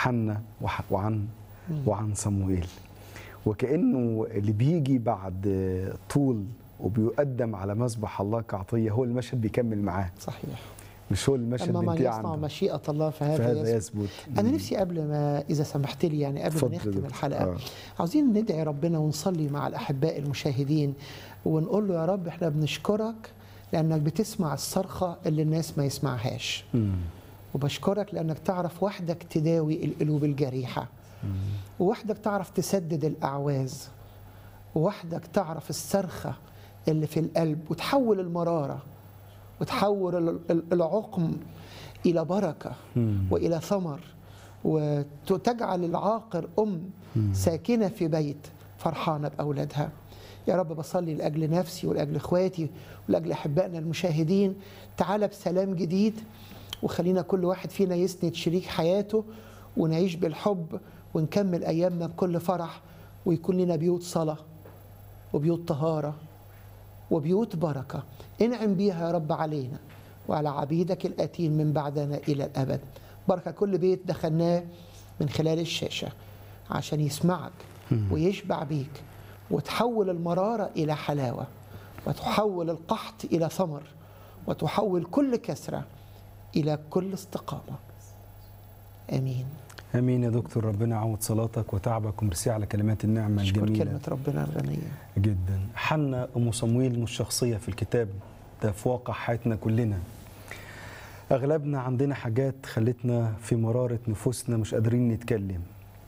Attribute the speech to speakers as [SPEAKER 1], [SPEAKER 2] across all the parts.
[SPEAKER 1] حنا وح- وعن وعن صموئيل وكانه اللي بيجي بعد طول وبيقدم على مذبح الله كعطيه هو المشهد بيكمل معاه
[SPEAKER 2] صحيح
[SPEAKER 1] مش هو المشهد
[SPEAKER 2] اما من
[SPEAKER 1] بينتهي
[SPEAKER 2] يصنع
[SPEAKER 1] عنده
[SPEAKER 2] مشيئه الله فهذا,
[SPEAKER 1] فهذا
[SPEAKER 2] يثبت.
[SPEAKER 1] يثبت
[SPEAKER 2] انا نفسي قبل ما اذا سمحت لي يعني قبل ما
[SPEAKER 1] اتفضل
[SPEAKER 2] نختم
[SPEAKER 1] دكتور.
[SPEAKER 2] الحلقه
[SPEAKER 1] آه.
[SPEAKER 2] عاوزين ندعي ربنا ونصلي مع الاحباء المشاهدين ونقول له يا رب احنا بنشكرك لانك بتسمع الصرخه اللي الناس ما يسمعهاش
[SPEAKER 1] مم.
[SPEAKER 2] وبشكرك لانك تعرف وحدك تداوي القلوب الجريحه ووحدك تعرف تسدد الاعواز ووحدك تعرف الصرخه اللي في القلب وتحول المراره وتحول ال- ال- العقم الى بركه
[SPEAKER 1] مم.
[SPEAKER 2] والى ثمر وتجعل العاقر ام ساكنه في بيت فرحانه باولادها يا رب بصلي لاجل نفسي ولاجل اخواتي ولاجل احبائنا المشاهدين تعالى بسلام جديد وخلينا كل واحد فينا يسند شريك حياته ونعيش بالحب ونكمل ايامنا بكل فرح ويكون لنا بيوت صلاه وبيوت طهاره وبيوت بركة انعم بيها يا رب علينا وعلى عبيدك الآتين من بعدنا إلى الأبد بركة كل بيت دخلناه من خلال الشاشة عشان يسمعك ويشبع بيك وتحول المرارة إلى حلاوة وتحول القحط إلى ثمر وتحول كل كسرة إلى كل استقامة آمين
[SPEAKER 1] امين يا دكتور ربنا يعوض صلاتك وتعبك وميرسي على كلمات النعمه
[SPEAKER 2] أشكر
[SPEAKER 1] الجميله
[SPEAKER 2] كلمة ربنا الغنية
[SPEAKER 1] جدا حنا ام صمويل مش شخصيه في الكتاب ده في واقع حياتنا كلنا اغلبنا عندنا حاجات خلتنا في مراره نفوسنا مش قادرين نتكلم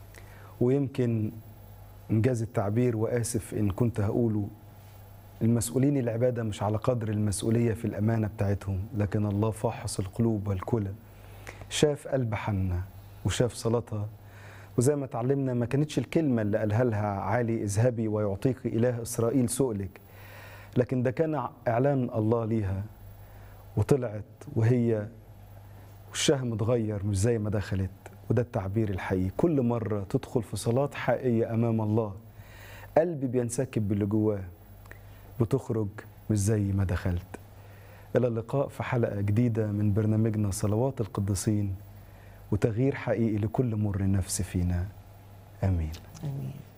[SPEAKER 1] ويمكن انجاز التعبير واسف ان كنت هقوله المسؤولين العباده مش على قدر المسؤوليه في الامانه بتاعتهم لكن الله فاحص القلوب والكلى شاف قلب حنا وشاف صلاتها وزي ما اتعلمنا ما كانتش الكلمة اللي قالها لها عالي اذهبي ويعطيك إله إسرائيل سؤلك لكن ده كان إعلان الله ليها وطلعت وهي وشها متغير مش زي ما دخلت وده التعبير الحقيقي كل مرة تدخل في صلاة حقيقية أمام الله قلبي بينسكب باللي جواه بتخرج مش زي ما دخلت إلى اللقاء في حلقة جديدة من برنامجنا صلوات القديسين وتغيير حقيقي لكل مر نفس فينا آمين
[SPEAKER 2] آمين